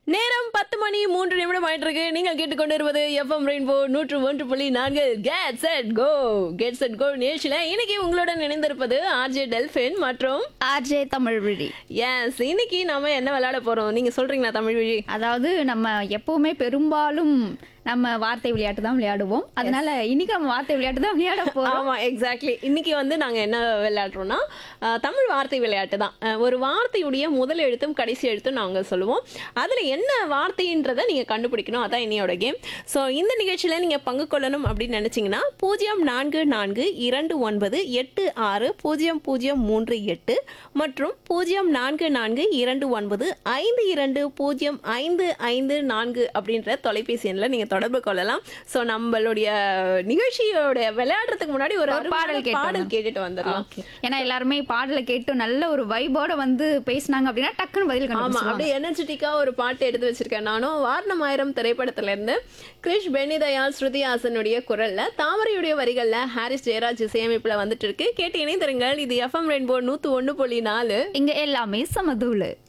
நேரம் பத்து மணி மூன்று நிமிடம் ஆயிட்டு இருக்கு நீங்கள் கேட்டுக்கொண்டிருப்பது எஃப்எம் ரெயின்போ நூற்று ஒன்று புள்ளி நான்கு get set go get set go நிகழ்ச்சியில இன்னைக்கு உங்களுடன் இணைந்திருப்பது ஆர்ஜே டெல்பின் மற்றும் ஆர்ஜே தமிழ் விழி எஸ் இன்னைக்கு நாம என்ன விளையாட போறோம் நீங்க சொல்றீங்களா தமிழ் வழி அதாவது நம்ம எப்பவுமே பெரும்பாலும் நம்ம வார்த்தை விளையாட்டு தான் விளையாடுவோம் அதனால இன்னைக்கு நம்ம வார்த்தை விளையாட்டு தான் விளையாட போறோம் ஆமா எக்ஸாக்ட்லி இன்னைக்கு வந்து நாங்க என்ன விளையாடுறோம்னா அஹ், தமிழ் வார்த்தை விளையாட்டு தான் அஹ், ஒரு வார்த்தையுடைய முதல் எழுத்தும் கடைசி எழுத்தும் நாங்க சொல்லுவோம் அதுல என்ன வார்த்தைன்றதை நீங்க கண்டுபிடிக்கணும் அதான் இன்னையோட கேம் ஸோ இந்த நிகழ்ச்சியில நீங்க பங்கு கொள்ளணும் அப்படின்னு நினைச்சீங்கன்னா பூஜ்ஜியம் நான்கு நான்கு இரண்டு ஒன்பது எட்டு ஆறு பூஜ்ஜியம் பூஜ்ஜியம் மூன்று எட்டு மற்றும் பூஜ்ஜியம் நான்கு நான்கு இரண்டு ஒன்பது ஐந்து இரண்டு பூஜ்ஜியம் ஐந்து ஐந்து நான்கு அப்படின்ற தொலைபேசி எண்ணில் நீங்க தொடர்பு கொள்ளலாம் ஸோ நம்மளுடைய நிகழ்ச்சியோட விளையாடுறதுக்கு முன்னாடி ஒரு ஒரு அருமையான பாடல் கேட்டு பாடல் வரலாம். கேட்டுட்டு வந்துடலாம் ஏன்னா எல்லாருமே பாடலை கேட்டு நல்ல ஒரு வைபோட வந்து பேசினாங்க அப்படின்னா டக்குன்னு பதில் ஆமா கண்டுபிடிச்சிருவாங்க அப்படியே எனர்ஜெட்டிக்கா ஒரு பாட்டு எடுத்து வச்சிருக்கேன் நானும் வாரணம் ஆயிரம் திரைப்படத்துல இருந்து கிரிஷ் பெனிதயாள் ஸ்ருதி ஹாசனுடைய குரல்ல தாமரையுடைய வரிகள்ல ஹாரிஸ் ஜெயராஜ் இசையமைப்புல வந்துட்டு இருக்கு கேட்டு இணைந்திருங்கள் இது எஃப்எம் ரெயின்போ நூத்து ஒண்ணு புள்ளி நாலு இங்க எல்லாமே சமதூளு